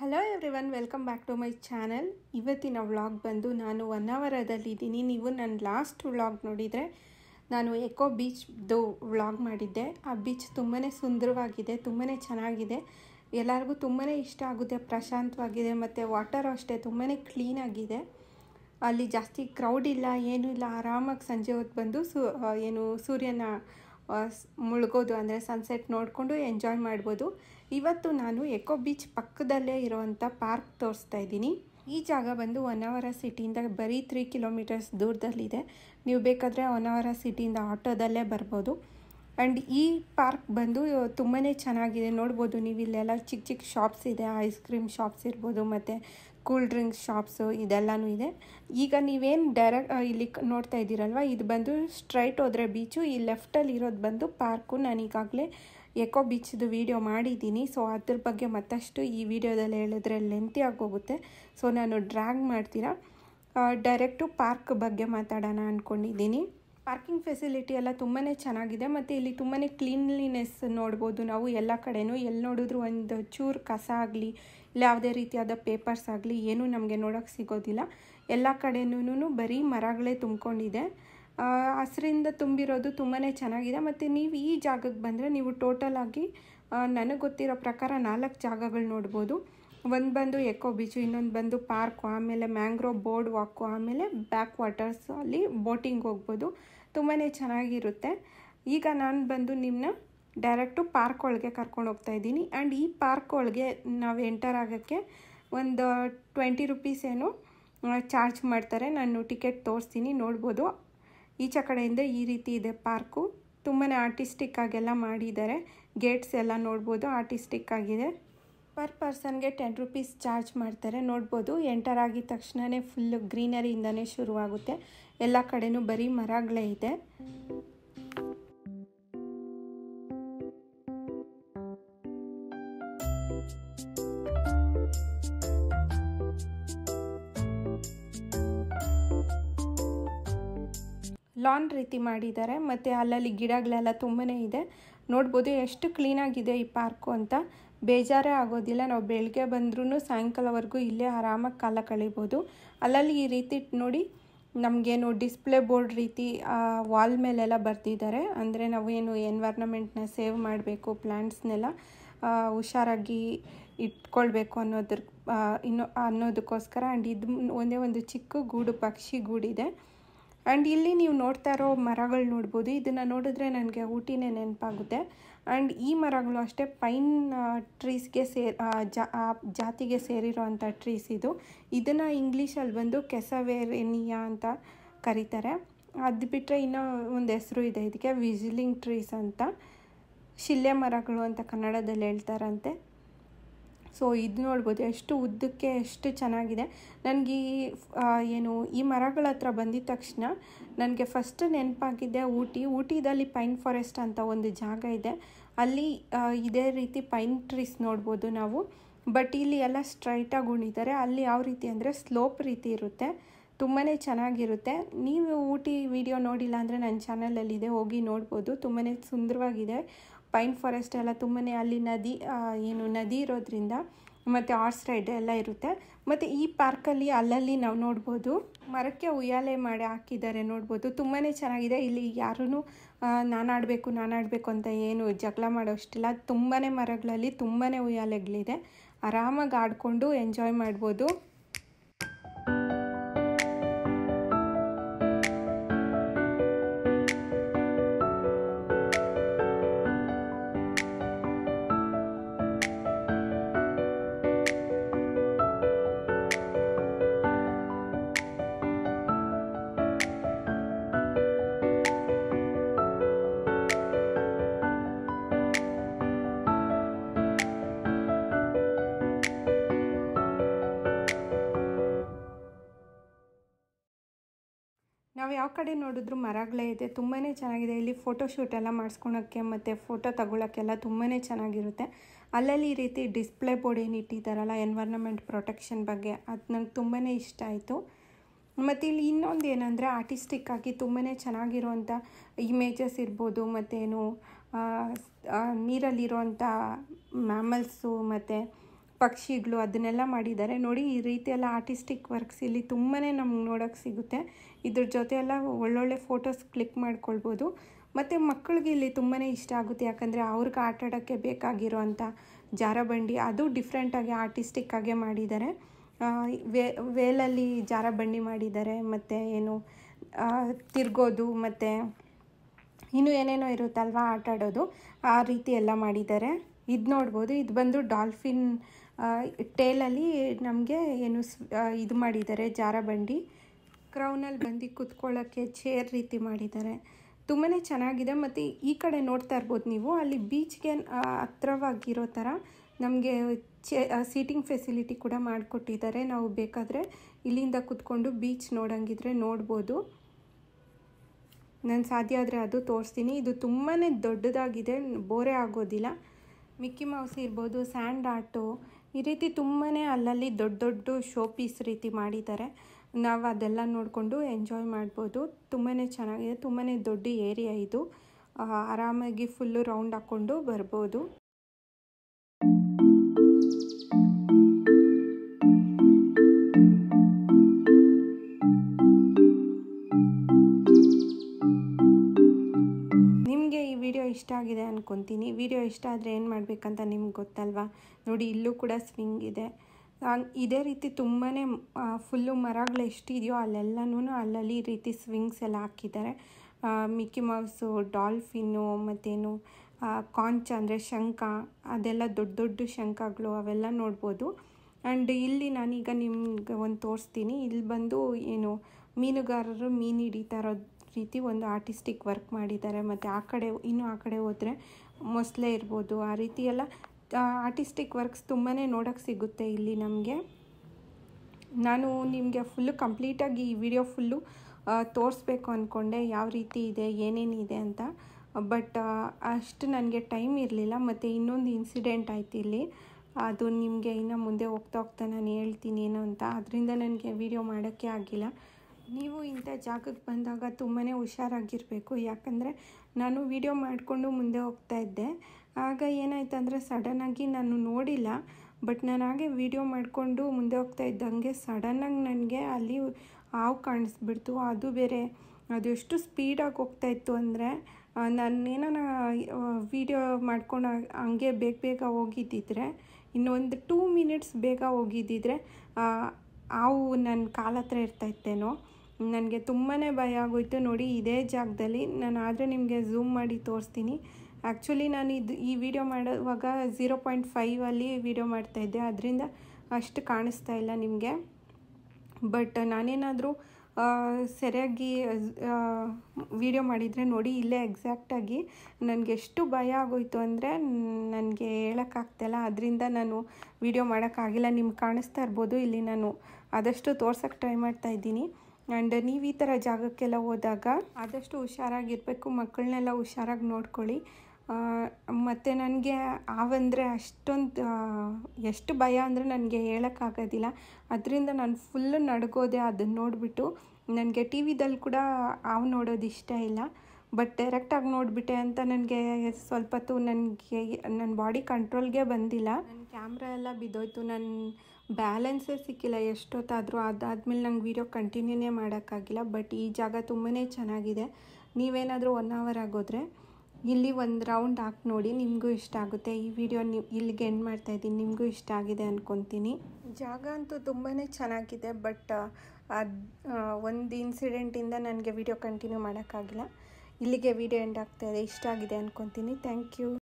hello everyone welcome back to my channel ಇವತ್ತಿನ vlog ಬಂದು ನಾನು ಹೊನ್ನಾವರದಲ್ಲಿದ್ದೀನಿ ನೀವು ನನ್ನ ಲಾಸ್ಟ್ ವ್ಲಾಗ್ ನೋಡಿದರೆ ನಾನು ಎಕೋ ಬೀಚ್ದು ವ್ಲಾಗ್ ಮಾಡಿದ್ದೆ ಆ ಬೀಚ್ ತುಂಬಾ ಸುಂದರವಾಗಿದೆ ತುಂಬಾ ಚೆನ್ನಾಗಿದೆ ಎಲ್ಲರಿಗೂ ತುಂಬಾ ಇಷ್ಟ ಆಗುತ್ತೆ ಪ್ರಶಾಂತವಾಗಿದೆ ಮತ್ತು ವಾಟರ್ ಅಷ್ಟೇ ತುಂಬಾ ಕ್ಲೀನಾಗಿದೆ ಅಲ್ಲಿ ಜಾಸ್ತಿ ಕ್ರೌಡ್ ಇಲ್ಲ ಏನೂ ಇಲ್ಲ ಆರಾಮಾಗಿ ಸಂಜೆ ಹೊತ್ತು ಬಂದು ಸು ಏನು ಸೂರ್ಯನ ಆ, ಸ್- ಮುಳುಗೋದು ಅಂದರೆ ಸನ್ಸೆಟ್ ನೋಡಿಕೊಂಡು ಎಂಜಾಯ್ ಮಾಡ್ಬೋದು ಇವತ್ತು ನಾನು ಎಕೋ ಬೀಚ್ ಪಕ್ಕದಲ್ಲೇ ಇರೋವಂಥ ಪಾರ್ಕ್ ತೋರಿಸ್ತಾ ಇದ್ದೀನಿ ಈ ಜಾಗ ಬಂದು ಹೊನ್ನಾವರ ಸಿಟಿಯಿಂದ ಬರೀ ತ್ರೀ ಕಿಲೋಮೀಟರ್ಸ್ ದೂರದಲ್ಲಿದೆ ನೀವು ಬೇಕಾದರೆ ಹೊನ್ನಾವರ ಸಿಟಿಯಿಂದ ಆಟೋದಲ್ಲೇ ಬರ್ಬೋದು ಆ್ಯಂಡ್ ಈ ಪಾರ್ಕ್ ಬಂದು ತುಂಬಾ ಚೆನ್ನಾಗಿದೆ ನೋಡ್ಬೋದು ನೀವು ಇಲ್ಲೆಲ್ಲ ಚಿಕ್ಕ ಚಿಕ್ಕ ಶಾಪ್ಸ್ ಇದೆ ಐಸ್ ಕ್ರೀಮ್ ಶಾಪ್ಸ್ ಇರ್ಬೋದು ಮತ್ತು ಕೂಲ್ ಡ್ರಿಂಕ್ಸ್ ಶಾಪ್ಸು ಇದೆಲ್ಲನೂ ಇದೆ ಈಗ ನೀವೇನು ಡೈರೆಕ್ಟ್ ಇಲ್ಲಿ ಕ- ನೋಡ್ತಾ ಇದ್ದೀರಲ್ವ ಇದು ಬಂದು ಸ್ಟ್ರೈಟ್ ಹೋದರೆ ಬೀಚು ಈ ಲೆಫ್ಟಲ್ಲಿ ಇರೋದು ಬಂದು ಪಾರ್ಕು ನಾನು ಈಗಾಗಲೇ ಎಕೋ ಬೀಚ್ದು ವೀಡಿಯೋ ಮಾಡಿದ್ದೀನಿ ಸೊ ಅದ್ರ ಬಗ್ಗೆ ಮತ್ತಷ್ಟು ಈ ವಿಡಿಯೋದಲ್ಲಿ ಹೇಳಿದ್ರೆ ಲೆಂತಿ ಆಗೋಗುತ್ತೆ ಸೊ ನಾನು ಡ್ರ್ಯಾಗ್ ಮಾಡ್ತೀರಾ ಡೈರೆಕ್ಟು ಪಾರ್ಕ್ ಬಗ್ಗೆ ಮಾತಾಡೋಣ ಅಂದ್ಕೊಂಡಿದ್ದೀನಿ ಪಾರ್ಕಿಂಗ್ ಫೆಸಿಲಿಟಿ ಎಲ್ಲ ತುಂಬಾ ಚೆನ್ನಾಗಿದೆ ಮತ್ತು ಇಲ್ಲಿ ತುಂಬಾ ಕ್ಲೀನ್ಲಿನೆಸ್ ನೋಡ್ಬೋದು ನಾವು ಎಲ್ಲ ಕಡೆನೂ ಎಲ್ಲಿ ನೋಡಿದ್ರು ಒಂದು ಚೂರು ಕಸ ಆಗಲಿ ಇಲ್ಲ ಯಾವುದೇ ರೀತಿಯಾದ ಪೇಪರ್ಸ್ ಆಗಲಿ ಏನೂ ನಮಗೆ ನೋಡೋಕ್ಕೆ ಸಿಗೋದಿಲ್ಲ ಎಲ್ಲ ಕಡೆನೂ ಬರೀ ಮರಗಳೇ ತುಂಬಿಕೊಂಡಿದೆ ಹಸಿರಿಂದ ತುಂಬಿರೋದು ತುಂಬಾ ಚೆನ್ನಾಗಿದೆ ಮತ್ತು ನೀವು ಈ ಜಾಗಕ್ಕೆ ಬಂದರೆ ನೀವು ಟೋಟಲ್ ಆಗಿ ನನಗೆ ಗೊತ್ತಿರೋ ಪ್ರಕಾರ ನಾಲ್ಕು ಜಾಗಗಳು ನೋಡ್ಬೋದು ಒಂದು ಬಂದು ಎಕೋ ಬೀಚು ಇನ್ನೊಂದು ಬಂದು ಪಾರ್ಕು ಆಮೇಲೆ ಮ್ಯಾಂಗ್ರೋವ್ ಬೋರ್ಡ್ ವಾಕು ಆಮೇಲೆ ಬ್ಯಾಕ್ ವಾಟರ್ಸ್ ಅಲ್ಲಿ ಬೋಟಿಂಗ್ ಹೋಗ್ಬೋದು ತುಂಬಾ ಚೆನ್ನಾಗಿರುತ್ತೆ ಈಗ ನಾನು ಬಂದು ನಿಮ್ಮನ್ನ ಡೈರೆಕ್ಟು ಪಾರ್ಕ್ ಒಳಗೆ ಕರ್ಕೊಂಡು ಹೋಗ್ತಾ ಇದ್ದೀನಿ ಆ್ಯಂಡ್ ಈ ಪಾರ್ಕ್ ಒಳಗೆ ನಾವು ಎಂಟರ್ ಆಗೋಕ್ಕೆ ಒಂದು ಟ್ವೆಂಟಿ ರುಪೀಸ್ ಏನು ಚಾರ್ಜ್ ಮಾಡ್ತಾರೆ ನಾನು ಟಿಕೆಟ್ ತೋರಿಸ್ತೀನಿ ನೋಡ್ಬೋದು ಈಚೆ ಕಡೆಯಿಂದ ಈ ರೀತಿ ಇದೆ ಪಾರ್ಕು ತುಂಬಾ ಆರ್ಟಿಸ್ಟಿಕ್ ಆಗೆಲ್ಲ ಮಾಡಿದ್ದಾರೆ ಗೇಟ್ಸ್ ಎಲ್ಲ ನೋಡ್ಬೋದು ಆರ್ಟಿಸ್ಟಿಕ್ ಆಗಿದೆ ಪರ್ ಪರ್ಸನ್ಗೆ ಟೆನ್ ರುಪೀಸ್ ಚಾರ್ಜ್ ಮಾಡ್ತಾರೆ ನೋಡ್ಬೋದು ಎಂಟರ್ ಆಗಿದ ತಕ್ಷಣವೇ ಫುಲ್ ಗ್ರೀನರಿಯಿಂದನೇ ಶುರುವಾಗುತ್ತೆ ಎಲ್ಲ ಕಡೆನೂ ಬರೀ ಮರಗಳೇ ಇದೆ ಲಾನ್ ರೀತಿ ಮಾಡಿದ್ದಾರೆ ಮತ್ತು ಅಲ್ಲಲ್ಲಿ ಗಿಡಗಳೆಲ್ಲ ತುಂಬಾ ಇದೆ ನೋಡ್ಬೋದು ಎಷ್ಟು ಕ್ಲೀನಾಗಿದೆ ಈ ಪಾರ್ಕು ಅಂತ ಬೇಜಾರೇ ಆಗೋದಿಲ್ಲ ನಾವು ಬೆಳಗ್ಗೆ ಬಂದ್ರೂ ಸಾಯಂಕಾಲವರೆಗೂ ಇಲ್ಲೇ ಆರಾಮಾಗಿ ಕಾಲ ಕಳಿಬೋದು ಅಲ್ಲಲ್ಲಿ ಈ ರೀತಿ ನೋಡಿ ನಮಗೇನು ಡಿಸ್ಪ್ಲೇ ಬೋರ್ಡ್ ರೀತಿ ವಾಲ್ ಮೇಲೆಲ್ಲ ಬರ್ತಿದ್ದಾರೆ ಅಂದರೆ ನಾವೇನು ಎನ್ವೈರ್ನಮೆಂಟ್ನ ಸೇವ್ ಮಾಡಬೇಕು ಪ್ಲ್ಯಾಂಟ್ಸ್ನೆಲ್ಲ ಹುಷಾರಾಗಿ ಇಟ್ಕೊಳ್ಬೇಕು ಅನ್ನೋದ್ರ ಆ, ಇನ್ನು ಅನ್ನೋದಕ್ಕೋಸ್ಕರ ಆ್ಯಂಡ್ ಇದು ಒಂದೇ ಒಂದು ಚಿಕ್ಕ ಗೂಡು ಪಕ್ಷಿ ಗೂಡಿದೆ ಆ್ಯಂಡ್ ಇಲ್ಲಿ ನೀವು ನೋಡ್ತಾ ಇರೋ ಮರಗಳು ನೋಡ್ಬೋದು ಇದನ್ನು ನೋಡಿದ್ರೆ ನನಗೆ ಊಟಿನೇ ನೆನಪಾಗುತ್ತೆ ಆ್ಯಂಡ್ ಈ ಮರಗಳು ಅಷ್ಟೇ ಪೈನ್ ಟ್ರೀಸ್ಗೆ ಸೇರ್ ಆ, ಜಾ ಆ ಜಾತಿಗೆ ಸೇರಿರೋ ಅಂಥ ಟ್ರೀಸ್ ಇದು ಇದನ್ನು ಇಂಗ್ಲೀಷಲ್ಲಿ ಬಂದು ಕೆಸವೇರೇನಿಯಾ ಅಂತ ಕರೀತಾರೆ ಅದು ಬಿಟ್ಟರೆ ಇನ್ನೂ ಒಂದು ಹೆಸರು ಇದೆ ಇದಕ್ಕೆ ವಿಜಿಲಿಂಗ್ ಟ್ರೀಸ್ ಅಂತ ಶಿಲೆ ಮರಗಳು ಅಂತ ಕನ್ನಡದಲ್ಲಿ ಹೇಳ್ತಾರಂತೆ ಸೊ ಇದು ನೋಡ್ಬೋದು ಎಷ್ಟು ಉದ್ದಕ್ಕೆ ಎಷ್ಟು ಚೆನ್ನಾಗಿದೆ ನನಗೆ ಈ ಆ, ಏನು ಈ ಮರಗಳ ಹತ್ರ ಬಂದಿದ ತಕ್ಷಣ ನನಗೆ ಫಸ್ಟ್ ನೆನಪಾಗಿದ್ದೆ ಊಟಿ ಊಟಿದಲ್ಲಿ ಪೈನ್ ಫಾರೆಸ್ಟ್ ಅಂತ ಒಂದು ಜಾಗ ಇದೆ ಅಲ್ಲಿ ಆ, ಇದೇ ರೀತಿ ಪೈನ್ ಟ್ರೀಸ್ ನೋಡ್ಬೋದು ನಾವು ಬಟ್ ಇಲ್ಲಿ ಎಲ್ಲ ಸ್ಟ್ರೈಟಾಗಿ ಉಣಿದ್ದಾರೆ ಅಲ್ಲಿ ಯಾವ ರೀತಿ ಅಂದರೆ ಸ್ಲೋಪ್ ರೀತಿ ಇರುತ್ತೆ ತುಂಬಾ ಚೆನ್ನಾಗಿರುತ್ತೆ ನೀವು ಊಟಿ ವಿಡಿಯೋ ನೋಡಿಲ್ಲ ಅಂದರೆ ನನ್ನ ಚಾನಲಲ್ಲಿದೆ ಹೋಗಿ ನೋಡ್ಬೋದು ತುಂಬಾ ಸುಂದರವಾಗಿದೆ ಪೈನ್ ಫಾರೆಸ್ಟ್ ಎಲ್ಲ ತುಂಬಾ ಅಲ್ಲಿ ನದಿ ಆ, ಏನು ನದಿ ಇರೋದ್ರಿಂದ ಮತ್ತು ಹಾರ್ಸ್ ರೈಡ್ ಎಲ್ಲ ಇರುತ್ತೆ ಮತ್ತು ಈ ಪಾರ್ಕಲ್ಲಿ ಅಲ್ಲಲ್ಲಿ ನಾವು ನೋಡ್ಬೋದು ಮರಕ್ಕೆ ಉಯ್ಯಾಲೆ ಮಾಡಿ ಹಾಕಿದ್ದಾರೆ ನೋಡ್ಬೋದು ತುಂಬಾ ಚೆನ್ನಾಗಿದೆ ಇಲ್ಲಿ ಯಾರೂ ನಾನು ಆಡಬೇಕು ನಾನು ಆಡಬೇಕು ಅಂತ ಏನು ಜಗಳ ಮಾಡೋಷ್ಟಿಲ್ಲ ತುಂಬಾ ಮರಗಳಲ್ಲಿ ತುಂಬಾ ಉಯ್ಯಾಲೆಗಳಿದೆ ಆರಾಮಾಗಿ ಆಡಿಕೊಂಡು ಎಂಜಾಯ್ ಮಾಡ್ಬೋದು ನಾವು ಯಾವ ಕಡೆ ನೋಡಿದ್ರು ಮರಗಳೇ ಇದೆ ತುಂಬಾ ಚೆನ್ನಾಗಿದೆ ಇಲ್ಲಿ ಫೋಟೋ ಶೂಟ್ ಎಲ್ಲ ಮಾಡಿಸ್ಕೊಳಕ್ಕೆ ಮತ್ತು ಫೋಟೋ ತಗೊಳಕ್ಕೆಲ್ಲ ತುಂಬಾ ಚೆನ್ನಾಗಿರುತ್ತೆ ಅಲ್ಲಲ್ಲಿ ಈ ರೀತಿ ಡಿಸ್ಪ್ಲೇ ಬೋರ್ಡ್ ಏನು ಇಟ್ಟಿದ್ದಾರಲ್ಲ ಎನ್ವೈರ್ನಮೆಂಟ್ ಪ್ರೊಟೆಕ್ಷನ್ ಬಗ್ಗೆ ಅದು ನಂಗೆ ತುಂಬಾ ಇಷ್ಟ ಆಯಿತು ಮತ್ತು ಇಲ್ಲಿ ಇನ್ನೊಂದು ಏನಂದರೆ ಆರ್ಟಿಸ್ಟಿಕ್ ಆಗಿ ತುಂಬಾ ಚೆನ್ನಾಗಿರುವಂಥ ಇಮೇಜಸ್ ಇರ್ಬೋದು ಮತ್ತೇನು ನೀರಲ್ಲಿರುವಂಥ ಮ್ಯಾಮಲ್ಸು ಮತ್ತು ಪಕ್ಷಿಗಳು ಅದನ್ನೆಲ್ಲ ಮಾಡಿದ್ದಾರೆ ನೋಡಿ ಈ ರೀತಿ ಎಲ್ಲ ಆರ್ಟಿಸ್ಟಿಕ್ ವರ್ಕ್ಸ್ ಇಲ್ಲಿ ತುಂಬಾ ನಮ್ಗೆ ನೋಡೋಕ್ಕೆ ಸಿಗುತ್ತೆ ಇದ್ರ ಜೊತೆ ಎಲ್ಲ ಒಳ್ಳೊಳ್ಳೆ ಫೋಟೋಸ್ ಕ್ಲಿಕ್ ಮಾಡ್ಕೊಳ್ಬೋದು ಮತ್ತು ಮಕ್ಕಳಿಗೆ ಇಲ್ಲಿ ತುಂಬಾ ಇಷ್ಟ ಆಗುತ್ತೆ ಯಾಕಂದರೆ ಅವ್ರಿಗೆ ಆಟ ಆಡೋಕ್ಕೆ ಬೇಕಾಗಿರೋ ಅಂಥ ಜಾರಬಂಡಿ ಅದು ಡಿಫ್ರೆಂಟಾಗಿ ಆರ್ಟಿಸ್ಟಿಕ್ಕಾಗೆ ಮಾಡಿದ್ದಾರೆ ವೇ ವೇಲಲ್ಲಿ ಜಾರಬಂಡಿ ಮಾಡಿದ್ದಾರೆ ಮತ್ತು ಏನು ತಿರ್ಗೋದು ಮತ್ತು ಇನ್ನೂ ಏನೇನೋ ಇರುತ್ತಲ್ವ ಆಟ ಆಡೋದು ಆ ರೀತಿ ಎಲ್ಲ ಮಾಡಿದ್ದಾರೆ ಇದು ನೋಡ್ಬೋದು ಇದು ಬಂದು ಡಾಲ್ಫಿನ್ ಟೇಲಲ್ಲಿ ನಮಗೆ ಏನು ಇದು ಮಾಡಿದ್ದಾರೆ ಜಾರಬಂಡಿ ಕ್ರೌನಲ್ಲಿ ಬಂದು ಕುತ್ಕೊಳ್ಳೋಕ್ಕೆ ಚೇರ್ ರೀತಿ ಮಾಡಿದ್ದಾರೆ ತುಂಬಾ ಚೆನ್ನಾಗಿದೆ ಮತ್ತು ಈ ಕಡೆ ನೋಡ್ತಾ ಇರ್ಬೋದು ನೀವು ಅಲ್ಲಿ ಬೀಚ್ಗೆ ಹತ್ರವಾಗಿರೋ ಥರ ನಮಗೆ ಚೇ ಸೀಟಿಂಗ್ ಫೆಸಿಲಿಟಿ ಕೂಡ ಮಾಡಿಕೊಟ್ಟಿದ್ದಾರೆ ನಾವು ಬೇಕಾದರೆ ಇಲ್ಲಿಂದ ಕುತ್ಕೊಂಡು ಬೀಚ್ ನೋಡೋಂಗಿದ್ರೆ ನೋಡ್ಬೋದು ನಾನು ಸಾಧ್ಯ ಆದರೆ ಅದು ತೋರಿಸ್ತೀನಿ ಇದು ತುಂಬಾ ದೊಡ್ಡದಾಗಿದೆ ಬೋರೆ ಆಗೋದಿಲ್ಲ ಮಿಕ್ಕಿ ಮೌಸ್ ಇರ್ಬೋದು ಸ್ಯಾಂಡ್ ಆರ್ಟು ಈ ರೀತಿ ತುಂಬಾ ಅಲ್ಲಲ್ಲಿ ದೊಡ್ಡ ದೊಡ್ಡ ಶೋ ಪೀಸ್ ರೀತಿ ಮಾಡಿದ್ದಾರೆ ನಾವು ಅದೆಲ್ಲ ನೋಡಿಕೊಂಡು ಎಂಜಾಯ್ ಮಾಡ್ಬೋದು ತುಂಬಾ ಚೆನ್ನಾಗಿದೆ ತುಂಬಾ ದೊಡ್ಡ ಏರಿಯಾ ಇದು ಆರಾಮಾಗಿ ಫುಲ್ಲು ರೌಂಡ್ ಹಾಕ್ಕೊಂಡು ಬರ್ಬೋದು ನಿಮಗೆ ಈ ವಿಡಿಯೋ ಇಷ್ಟ ಆಗಿದೆ ಅಂದ್ಕೊತೀನಿ ವಿಡಿಯೋ ಇಷ್ಟ ಆದರೆ ಏನು ಮಾಡಬೇಕಂತ ನಿಮ್ಗೆ ಗೊತ್ತಲ್ವಾ ನೋಡಿ ಇಲ್ಲೂ ಕೂಡ ಸ್ವಿಂಗ್ ಇದೆ ಇದೇ ರೀತಿ ತುಂಬಾ ಫುಲ್ಲು ಮರಗಳು ಎಷ್ಟಿದೆಯೋ ಅಲ್ಲೆಲ್ಲನೂ ಅಲ್ಲಲ್ಲಿ ಈ ರೀತಿ ಸ್ವಿಂಗ್ಸ್ ಎಲ್ಲ ಹಾಕಿದ್ದಾರೆ ಮಿಕ್ಕಿ ಮೌಸು ಡಾಲ್ಫಿನ್ನು ಮತ್ತೇನು ಕಾಂಚ ಅಂದರೆ ಶಂಖ ಅದೆಲ್ಲ ದೊಡ್ಡ ದೊಡ್ಡ ಶಂಖಗಳು ಅವೆಲ್ಲ ನೋಡ್ಬೋದು ಆ್ಯಂಡ್ ಇಲ್ಲಿ ನಾನೀಗ ನಿಮ್ಗೆ ಒಂದು ತೋರಿಸ್ತೀನಿ ಇಲ್ಲಿ ಬಂದು ಏನು ಮೀನುಗಾರರು ಮೀನು ಹಿಡಿತಾ ಇರೋ ರೀತಿ ಒಂದು ಆರ್ಟಿಸ್ಟಿಕ್ ವರ್ಕ್ ಮಾಡಿದ್ದಾರೆ ಮತ್ತು ಆ ಕಡೆ ಇನ್ನು ಆ ಕಡೆ ಹೋದರೆ ಮೊಸಳೆ ಇರ್ಬೋದು ಆ ರೀತಿ ಎಲ್ಲ ಆರ್ಟಿಸ್ಟಿಕ್ ವರ್ಕ್ಸ್ ತುಂಬಾ ನೋಡೋಕ್ಕೆ ಸಿಗುತ್ತೆ ಇಲ್ಲಿ ನಮಗೆ ನಾನು ನಿಮಗೆ ಫುಲ್ಲು ಕಂಪ್ಲೀಟಾಗಿ ಈ ವಿಡಿಯೋ ಫುಲ್ಲು ತೋರಿಸ್ಬೇಕು ಅಂದ್ಕೊಂಡೆ ಯಾವ ರೀತಿ ಇದೆ ಏನೇನಿದೆ ಅಂತ ಬಟ್ ಅಷ್ಟು ನನಗೆ ಟೈಮ್ ಇರಲಿಲ್ಲ ಮತ್ತು ಇನ್ನೊಂದು ಇನ್ಸಿಡೆಂಟ್ ಆಯ್ತು ಇಲ್ಲಿ ಅದು ನಿಮಗೆ ಇನ್ನು ಮುಂದೆ ಹೋಗ್ತಾ ಹೋಗ್ತಾ ನಾನು ಹೇಳ್ತೀನಿ ಏನು ಅಂತ ಅದರಿಂದ ನನಗೆ ವಿಡಿಯೋ ಮಾಡೋಕ್ಕೆ ಆಗಿಲ್ಲ ನೀವು ಇಂಥ ಜಾಗಕ್ಕೆ ಬಂದಾಗ ತುಂಬಾ ಹುಷಾರಾಗಿರಬೇಕು ಯಾಕಂದರೆ ನಾನು ವಿಡಿಯೋ ಮಾಡಿಕೊಂಡು ಮುಂದೆ ಹೋಗ್ತಾ ಇದ್ದೆ ಆಗ ಏನಾಯ್ತು ಅಂದರೆ ಸಡನ್ನಾಗಿ ನಾನು ನೋಡಿಲ್ಲ ಬಟ್ ನಾನು ಹಾಗೆ ವಿಡಿಯೋ ಮಾಡಿಕೊಂಡು ಮುಂದೆ ಹೋಗ್ತಾ ಇದ್ದಂಗೆ ಸಡನ್ನಾಗಿ ನನಗೆ ಅಲ್ಲಿ ಹಾವು ಕಾಣಿಸ್ಬಿಡ್ತು ಅದು ಬೇರೆ ಅದು ಎಷ್ಟು ಸ್ಪೀಡಾಗಿ ಹೋಗ್ತಾ ಇತ್ತು ಅಂದರೆ ನಾನೇನೋ ವಿಡಿಯೋ ಮಾಡ್ಕೊಂಡು ಹಂಗೆ ಬೇಗ ಬೇಗ ಹೋಗಿದ್ದಿದ್ರೆ ಇನ್ನೊಂದು ಟೂ ಮಿನಿಟ್ಸ್ ಬೇಗ ಹೋಗಿದ್ದಿದ್ರೆ ಹಾವು ನನ್ನ ಕಾಲ ಹತ್ರ ಇರ್ತಾಯಿತ್ತೇನೋ ನನಗೆ ತುಂಬಾ ಭಯ ಆಗೋಯ್ತು ನೋಡಿ ಇದೇ ಜಾಗದಲ್ಲಿ ನಾನು ಆದರೆ ನಿಮಗೆ ಝೂಮ್ ಮಾಡಿ ತೋರಿಸ್ತೀನಿ ಆ್ಯಕ್ಚುಲಿ ನಾನು ಇದು ಈ ವಿಡಿಯೋ ಮಾಡುವಾಗ ಝೀರೋ ಪಾಯಿಂಟ್ ಫೈವಲ್ಲಿ ವಿಡಿಯೋ ಮಾಡ್ತಾಯಿದ್ದೆ ಅದರಿಂದ ಅಷ್ಟು ಕಾಣಿಸ್ತಾ ಇಲ್ಲ ನಿಮಗೆ ಬಟ್ ನಾನೇನಾದರೂ ಸರಿಯಾಗಿ ವಿಡಿಯೋ ಮಾಡಿದರೆ ನೋಡಿ ಇಲ್ಲೇ ಎಕ್ಸಾಕ್ಟಾಗಿ ನನಗೆ ಎಷ್ಟು ಭಯ ಆಗೋಯ್ತು ಅಂದರೆ ನನಗೆ ಹೇಳೋಕ್ಕಾಗ್ತಾಯಿಲ್ಲ ಅದರಿಂದ ನಾನು ವಿಡಿಯೋ ಮಾಡೋಕ್ಕಾಗಿಲ್ಲ ನಿಮ್ಗೆ ಕಾಣಿಸ್ತಾ ಇರ್ಬೋದು ಇಲ್ಲಿ ನಾನು ಆದಷ್ಟು ತೋರ್ಸೋಕ್ಕೆ ಟ್ರೈ ಮಾಡ್ತಾ ಇದ್ದೀನಿ ಆ್ಯಂಡ್ ನೀವು ಈ ಥರ ಜಾಗಕ್ಕೆಲ್ಲ ಹೋದಾಗ ಆದಷ್ಟು ಹುಷಾರಾಗಿರಬೇಕು ಮಕ್ಕಳನ್ನೆಲ್ಲ ಹುಷಾರಾಗಿ ನೋಡ್ಕೊಳ್ಳಿ ಮತ್ತು ನನಗೆ ಆವಂದರೆ ಅಷ್ಟೊಂದು ಎಷ್ಟು ಭಯ ಅಂದರೆ ನನಗೆ ಹೇಳೋಕ್ಕಾಗೋದಿಲ್ಲ ಅದರಿಂದ ನಾನು ಫುಲ್ಲು ನಡ್ಗೋದೆ ಅದನ್ನು ನೋಡಿಬಿಟ್ಟು ನನಗೆ ಟಿ ವಿದಲ್ಲಿ ಕೂಡ ಹಾವು ನೋಡೋದು ಇಷ್ಟ ಇಲ್ಲ ಬಟ್ ಡೈರೆಕ್ಟಾಗಿ ನೋಡಿಬಿಟ್ಟೆ ಅಂತ ನನಗೆ ಸ್ವಲ್ಪ ಹೊತ್ತು ನನಗೆ ನನ್ನ ಬಾಡಿ ಕಂಟ್ರೋಲ್ಗೆ ಬಂದಿಲ್ಲ ನನ್ನ ಕ್ಯಾಮ್ರಾ ಎಲ್ಲ ಬಿದ್ದೋಯ್ತು ನನ್ನ ಬ್ಯಾಲೆನ್ಸೇ ಸಿಕ್ಕಿಲ್ಲ ಎಷ್ಟೊತ್ತಾದರೂ ಅದಾದಮೇಲೆ ನಂಗೆ ವೀಡಿಯೋ ಕಂಟಿನ್ಯೂನೇ ಮಾಡೋಕ್ಕಾಗಿಲ್ಲ ಬಟ್ ಈ ಜಾಗ ತುಂಬಾ ಚೆನ್ನಾಗಿದೆ ನೀವೇನಾದರೂ ಒನ್ ಅವರ್ ಆಗೋದ್ರೆ ಇಲ್ಲಿ ಒಂದು ರೌಂಡ್ ಹಾಕಿ ನೋಡಿ ನಿಮಗೂ ಇಷ್ಟ ಆಗುತ್ತೆ ಈ ವಿಡಿಯೋ ನೀವು ಇಲ್ಲಿಗೆ ಎಂಡ್ ಮಾಡ್ತಾಯಿದ್ದೀನಿ ನಿಮಗೂ ಇಷ್ಟ ಆಗಿದೆ ಅಂದ್ಕೊತೀನಿ ಜಾಗ ಅಂತೂ ತುಂಬಾ ಚೆನ್ನಾಗಿದೆ ಬಟ್ ಅದು ಒಂದು ಇನ್ಸಿಡೆಂಟಿಂದ ನನಗೆ ವಿಡಿಯೋ ಕಂಟಿನ್ಯೂ ಮಾಡೋಕ್ಕಾಗಿಲ್ಲ ಇಲ್ಲಿಗೆ ವಿಡಿಯೋ ಎಂಡ್ ಆಗ್ತಾಯಿದೆ ಇಷ್ಟ ಆಗಿದೆ ಅಂದ್ಕೊತೀನಿ ಥ್ಯಾಂಕ್ ಯು